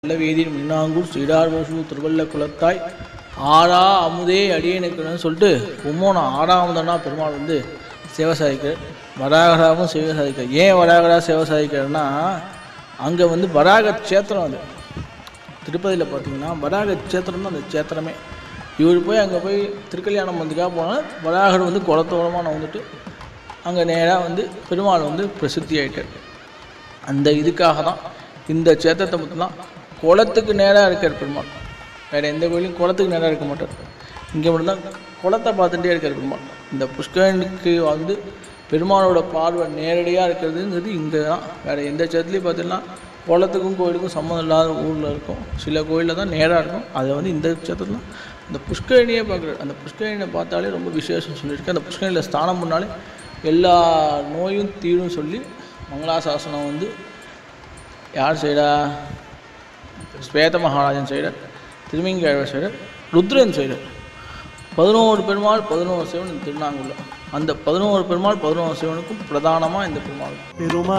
நல்ல வேதியின் மின்னாங்கூர் ஸ்ரீடார்வசு திருவள்ள குலத்தாய் ஆறா அமுதே அடியனுக்குன்னு சொல்லிட்டு கும்போணம் ஆறாமதனா பெருமாள் வந்து சேவை சாதிக்கிறார் வராகராவும் சேவை சாதிக்கிறார் ஏன் வராகரா சேவை சாதிக்கிறார்னா அங்கே வந்து வராக சேத்திரம் அது திருப்பதியில் பார்த்தீங்கன்னா வராக சேத்திரம் தான் அந்த சேத்திரமே இவர் போய் அங்கே போய் திருக்கல்யாணம் வந்துக்காக போனால் வராகர் வந்து குளத்தோரமாக நான் வந்துட்டு அங்கே நேராக வந்து பெருமாள் வந்து பிரசித்தி ஆயிட்டார் அந்த இதுக்காக தான் இந்த சேத்திரத்தை மட்டும்தான் குளத்துக்கு நேராக இருக்கார் பெருமாள் வேறு எந்த கோயிலும் குளத்துக்கு நேராக இருக்க மாட்டார் இங்கே மட்டும்தான் குளத்தை பார்த்துட்டே இருக்கார் பெருமாள் இந்த புஷ்கரனுக்கு வந்து பெருமாளோட பார்வை நேரடியாக இருக்கிறதுங்கிறது இங்கே தான் வேறு எந்த சேத்துலையும் பார்த்தீங்கன்னா குளத்துக்கும் கோயிலுக்கும் சம்மந்தம் இல்லாத ஊரில் இருக்கும் சில கோயிலில் தான் நேராக இருக்கும் அதை வந்து இந்த சேத்திரத்தில் இந்த புஷ்கரணியே பார்க்குறாரு அந்த புஷ்கரணியை பார்த்தாலே ரொம்ப விசேஷம் சொல்லியிருக்கு அந்த புஷ்கரணியில் ஸ்நானம் பண்ணாலே எல்லா நோயும் தீரும் சொல்லி மங்களாசாசனம் வந்து யார் செய்கிறா ஸ்வேத மகாராஜன் செய்கிறார் திருமங்கேழ்வர் செய்கிறார் ருத்ரன் செய்கிறார் பதினோரு பெருமாள் பதினோரு சிவன் இந்த திருநாங்கூரில் அந்த பதினோரு பெருமாள் பதினோரு சிவனுக்கும் பிரதானமாக இந்த பெருமாள் பெருமாள்